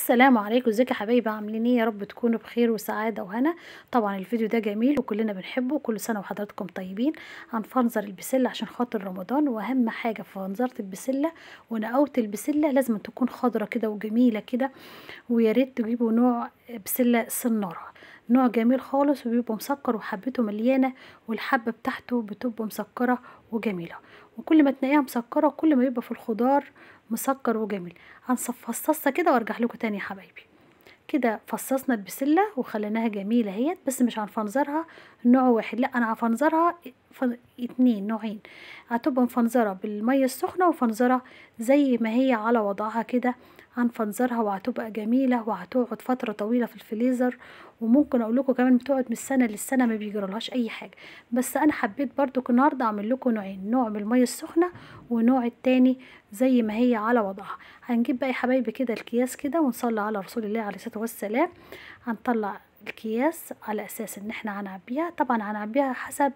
السلام عليكم ازيكم يا حبايبي عاملين ايه يا رب تكونوا بخير وسعاده وهنا طبعا الفيديو ده جميل وكلنا بنحبه كل سنه وحضراتكم طيبين هنفنظر البسله عشان خاطر رمضان واهم حاجه في فنظره البسله ونقاوه البسله لازم تكون خضره كده وجميله كده ويا ريت تجيبوا نوع بسله صناره نوع جميل خالص وبيبقى مسكر وحبته مليانه والحبه بتاعته بتبقى مسكره وجميله وكل ما تلاقيها مسكره كل ما يبقى في الخضار مسكر وجميل هنفصصها كده وارجع لكم تاني يا حبايبي كده فصصنا البسله وخليناها جميله اهيت بس مش هنفنظرها نوع واحد لا انا هفنظرها اتنين نوعين هتبقى مفنظره بالميه السخنه وفنظره زي ما هي على وضعها كده هنفنظرها وهتبقى جميله وهتقعد فتره طويله في الفريزر وممكن اقول لكم كمان بتقعد من السنه للسنه ما بيجرالهاش اي حاجه بس انا حبيت برضو النهارده اعمل لكم نوعين نوع بالميه السخنه ونوع التاني زي ما هي على وضعها هنجيب بقى يا حبايبي كده الكياس كده ونصلي على رسول الله عليه الصلاه والسلام هنطلع الكياس على اساس ان احنا هنعبيها طبعا هنعبيها حسب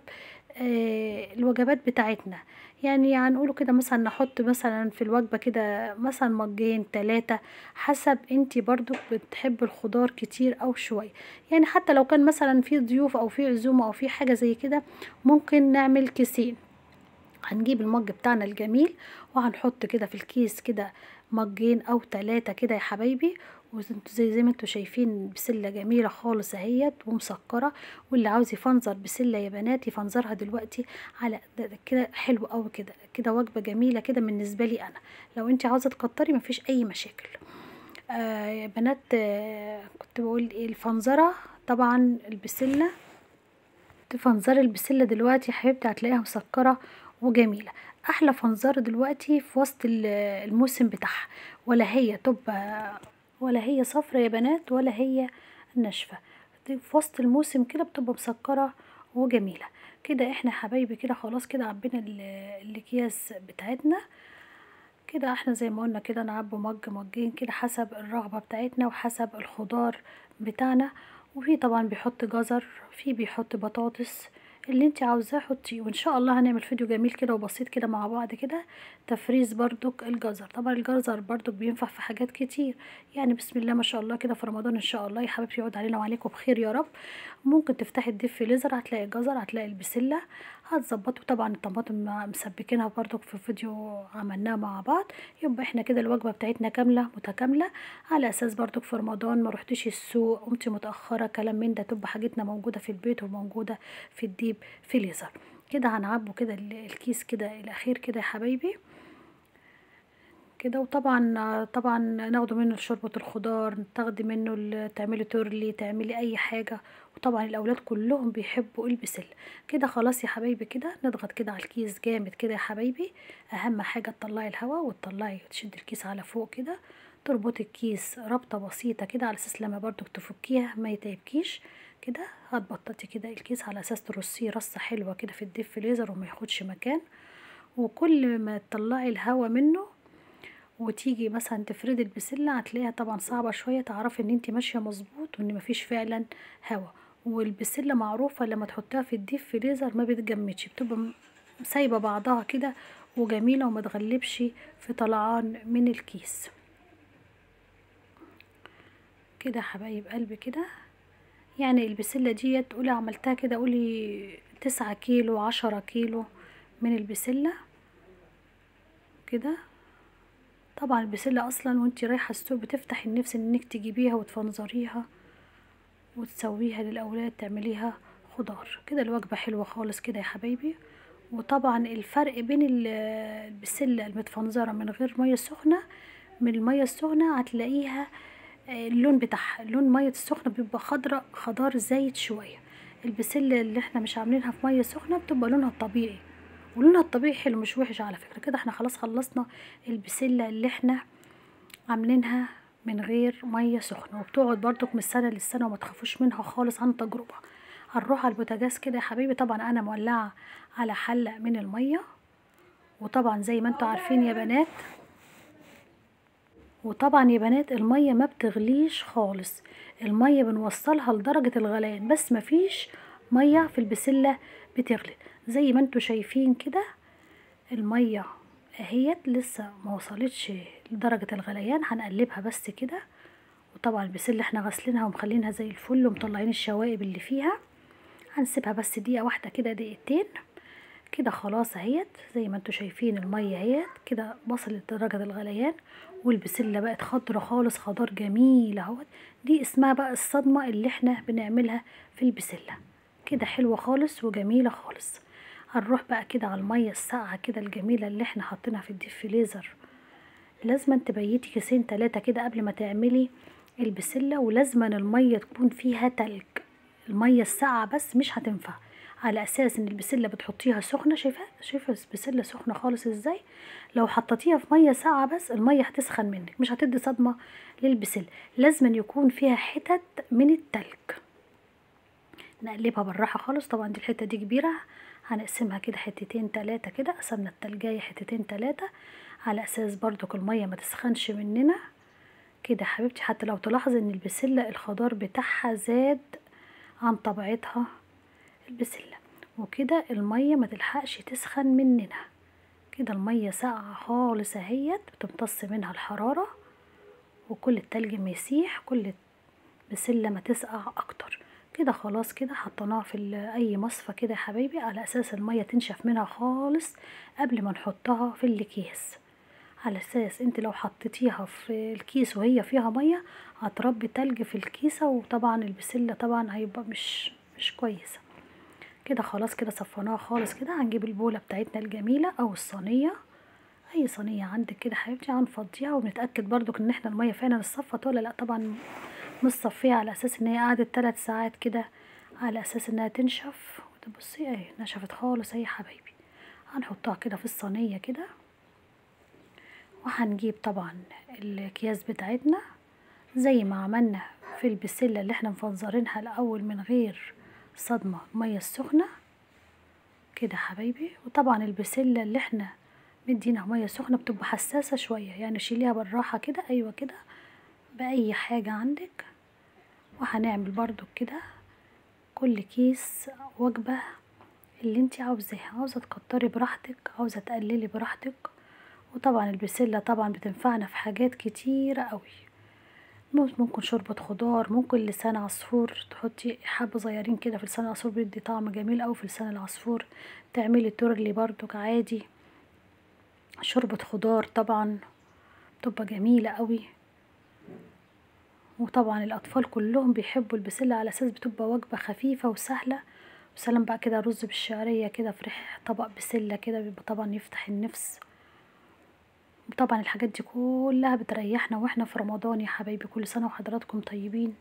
آه الوجبات بتاعتنا يعني هنقوله كده مثلا نحط مثلا في الوجبه كده مثلا مجين تلاتة حسب انتي برضو بتحب الخضار كتير او شويه يعني حتى لو كان مثلا في ضيوف او في عزومه او في حاجه زي كده ممكن نعمل كيسين هنجيب المج بتاعنا الجميل وهنحط كده في الكيس كده مجين او تلاتة كده يا حبايبي وانتوا زي زي ما انتوا شايفين بسله جميله خالص اهيت ومسكره واللي عاوز يفنظر بسله يا بنات يفنظرها دلوقتي على كده حلو قوي كده كده وجبه جميله كده بالنسبه لي انا لو انت عاوزه تكتري مفيش اي مشاكل آه يا بنات آه كنت بقول ايه الفنظره طبعا البسله تفنظري البسله دلوقتي يا حبيبتي هتلاقيها مسكره وجميله احلى فنظره دلوقتي في وسط الموسم بتاعها ولا هي تبقى ولا هي صفرة يا بنات ولا هي ناشفة في وسط الموسم كده بتبقى مسكرة وجميلة كده احنا حبايبي كده خلاص كده عبينا الاكياس بتاعتنا كده احنا زي ما قلنا كده نعبي مج مجين كده حسب الرغبة بتاعتنا وحسب الخضار بتاعنا وفي طبعا بيحط جزر في بيحط بطاطس اللي انت عاوزاه حطيه وان شاء الله هنعمل فيديو جميل كده وبسيط كده مع بعض كده تفريز بردك الجزر طبعا الجزر بردك بينفع في حاجات كتير يعني بسم الله ما شاء الله كده في رمضان ان شاء الله يا حبيبتي يقعد علينا وعليكم بخير يا رب ممكن تفتحي الديب فريزر هتلاقي الجزر هتلاقي البسله هتظبطوا طبعا الطماطم مسبكينها بردك في فيديو عملناه مع بعض يبقى احنا كده الوجبه بتاعتنا كامله متكامله على اساس بردك في رمضان ما رحتيش السوق قمتي متاخره كلام من ده تبقى حاجتنا موجوده في البيت وموجوده في الديب فريزر كده هنعبوا كده الكيس كده الاخير كده يا حبايبي كده وطبعا طبعا ناخده منه شوربة الخضار تاخدي منه تعملي تورلي تعملي اي حاجة وطبعا الاولاد كلهم بيحبوا البسلة كده خلاص يا حبايبي كده نضغط كده على الكيس جامد كده يا حبايبي اهم حاجة تطلعي الهواء وتطلعي تشد الكيس على فوق كده تربطي الكيس ربطة بسيطة كده على اساس لما برضو تفكيها ما يتعبكيش كده هتبططي كده الكيس على اساس ترصيه رصة حلوة كده في الديب فريزر وما ياخدش مكان وكل ما تطلعي الهواء منه وتيجي مثلا تفردي البسلة هتلاقيها طبعا صعبة شوية تعرفي ان انت ماشية مظبوط وان مفيش فعلا هوا والبسلة معروفة لما تحطيها في الديب فريزر ما بتجمدش بتبقى سايبة بعضها كده وجميلة وما تغلبش في طلعان من الكيس كده حبايب قلبي كده يعني البسلة دي تقولي عملتها كده قولي تسعة كيلو عشرة كيلو من البسلة كده طبعا البسلة اصلا وانتي رايحة السوق بتفتح النفس انك تجيبيها وتفنظريها وتسويها للاولاد تعمليها خضار كده الوجبة حلوة خالص كده يا حبايبي وطبعا الفرق بين البسلة المتفنظرة من غير مية سخنة من المية السخنة هتلاقيها اللون بتاعها اللون مية السخنة بيبقى خضرة خضار زايد شوية البسلة اللي احنا مش عاملينها في مية سخنة بتبقى لونها الطبيعي ولونها الطبيعي حلو مش وحش على فكرة كده احنا خلاص خلصنا البسلة اللي احنا عاملينها من غير مية سخنة وبتقعد برضك من السنة للسنة وما تخافوش منها خالص عن تجربة هنروح على البوتاجاز كده يا حبيبي طبعا انا مولعة على حلة من المية وطبعا زي ما انتوا عارفين يا بنات وطبعا يا بنات المية ما بتغليش خالص المية بنوصلها لدرجة الغليان بس مفيش مية في البسلة بتغلي زي ما انتوا شايفين كده المية اهيت لسه ما وصلتش لدرجة الغليان هنقلبها بس كده وطبعا البسلة احنا غاسلينها ومخلينها زي الفل ومطلعين الشوائب اللي فيها هنسيبها بس دقيقة واحدة كده دقيقتين كده خلاص اهيت زي ما انتوا شايفين المية اهيت كده وصلت درجة الغليان والبسلة بقت خضرة خالص خضار جميل اهوت دي اسمها بقى الصدمة اللي احنا بنعملها في البسلة كده حلوة خالص وجميلة خالص هنروح بقى كده على المية الساقعة كده الجميلة اللي احنا حاطينها في الديب فريزر لازم تبيتي كيسين تلاتة كده قبل ما تعملي البسلة ولازم المية تكون فيها تلج المية الساقعة بس مش هتنفع على اساس ان البسله بتحطيها سخنه شايفه شايفه البسله سخنه خالص ازاي لو حطيتيها في ميه ساقعه بس الميه هتسخن منك مش هتدي صدمه للبسله لازم يكون فيها حتت من التلج نقلبها بالراحه خالص طبعا دي الحته دي كبيره هنقسمها كده حتتين تلاتة كده قسمنا التلجاية حتتين تلاتة على اساس برضو الميه ما تسخنش مننا كده حبيبتي حتى لو تلاحظي ان البسله الخضار بتاعها زاد عن طبيعتها البسلة وكده المية ما تلحقش تسخن مننا كده المية ساقعة خالص اهيت بتمتص منها الحرارة وكل التلج ما يسيح كل البسلة ما تسقع اكتر كده خلاص كده حطيناها في اي مصفى كده يا حبايبي على اساس المية تنشف منها خالص قبل ما نحطها في الاكياس على اساس انت لو حطيتيها في الكيس وهي فيها مية هتربي تلج في الكيسة وطبعا البسلة طبعا هيبقى مش مش كويسه كده خلاص كده صفيناها خالص كده هنجيب البولة بتاعتنا الجميلة او الصينية اي صينية عندك كده حبيبتي هنفضيها وبنتأكد برضو ان احنا المية فعلا اتصفت ولا لا طبعا مش صفيها على اساس ان هي قعدت تلات ساعات كده على اساس انها تنشف بصي اهي نشفت خالص اهي حبايبي هنحطها كده في الصينية كده وهنجيب طبعا الاكياس بتاعتنا زي ما عملنا في البسلة اللي احنا مفنظرينها الاول من غير صدمة مية السخنة كده حبايبي وطبعا البسلة اللي احنا مدينها مية سخنة بتبقى حساسة شوية يعني شيليها بالراحة كده ايوه كده بأي حاجة عندك وهنعمل برضو كده كل كيس وجبة اللي انت عاوزاها عاوزة تكتري براحتك عاوزة تقللي براحتك وطبعا البسلة طبعا بتنفعنا في حاجات كتيرة قوي ممكن شوربة خضار ممكن لسان عصفور تحطي حبة صغيرين كده في لسان العصفور بيدي طعم جميل أوي في لسان العصفور تعملي تورلي برضك عادي شوربة خضار طبعا بتبقى جميلة أوي وطبعا الأطفال كلهم بيحبوا البسلة على أساس بتبقى وجبة خفيفة وسهلة وسلام بقى كده رز بالشعرية كده في ريح طبق بسلة كده بيبقى طبعا يفتح النفس وطبعا الحاجات دي كلها بتريحنا واحنا في رمضان يا حبايبي كل سنة وحضراتكم طيبين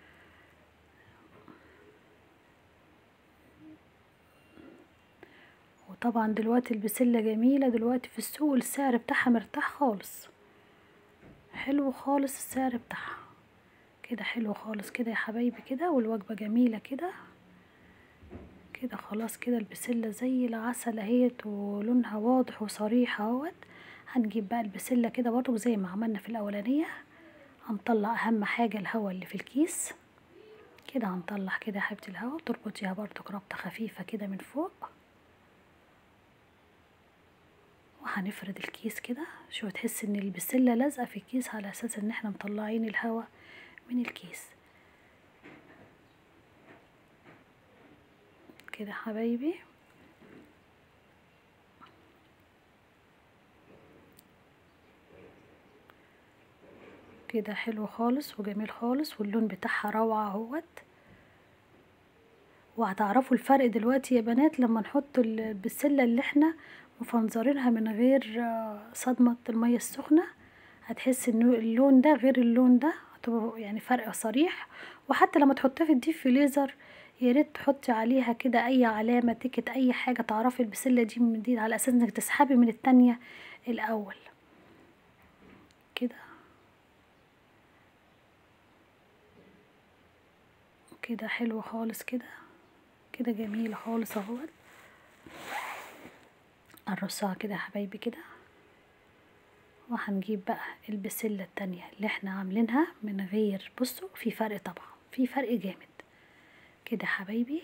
وطبعا دلوقتي البسلة جميلة دلوقتي في السوق السعر بتاعها مرتاح خالص حلو خالص السعر بتاعها كده حلو خالص كده يا حبايبي كده والوجبة جميلة كده كده خلاص كده البسلة زي العسل اهيت ولونها واضح وصريح اهوت هنجيب بقى البسلة كده برضو زي ما عملنا في الأولانية هنطلع أهم حاجة الهواء اللي في الكيس كده هنطلع كده يا حبيبتي الهواء تربطيها برضو ربطة خفيفة كده من فوق وهنفرد الكيس كده شو تحس ان البسلة لازقة في الكيس على اساس ان احنا مطلعين الهواء من الكيس كده حبايبي كده حلو خالص وجميل خالص واللون بتاعها روعة اهوت وهتعرفوا الفرق دلوقتي يا بنات لما نحط البسلة اللي احنا مفنظرينها من غير صدمة المية السخنة هتحس ان اللون ده غير اللون ده هتبقى يعني فرق صريح وحتى لما تحطيها في الديب فريزر يا ريت تحطي عليها كده اي علامة تيكت اي حاجة تعرفي البسلة دي من دي على اساس انك تسحبي من التانية الاول كده كده حلو خالص كده كده جميلة خالص اهوت نرصها كده يا حبايبي كده وهنجيب بقى البسلة التانية اللي احنا عاملينها من غير بصوا في فرق طبعا في فرق جامد كده يا حبايبي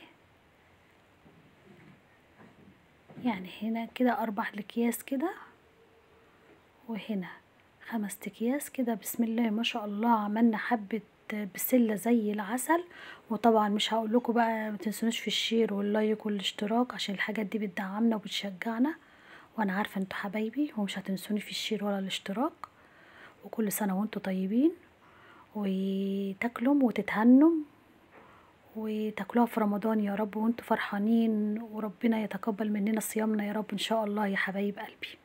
يعني هنا كده اربع اكياس كده وهنا خمس اكياس كده بسم الله ما شاء الله عملنا حبة بسلة زي العسل وطبعا مش هقول لكم بقى ما تنسونوش في الشير واللايك والاشتراك عشان الحاجات دي بتدعمنا وبتشجعنا وانا عارفه انتوا حبايبي ومش هتنسوني في الشير ولا الاشتراك وكل سنه وانتوا طيبين وتاكلوا وتتهنوا وتاكلوها في رمضان يا رب وانتوا فرحانين وربنا يتقبل مننا صيامنا يا رب ان شاء الله يا حبايب قلبي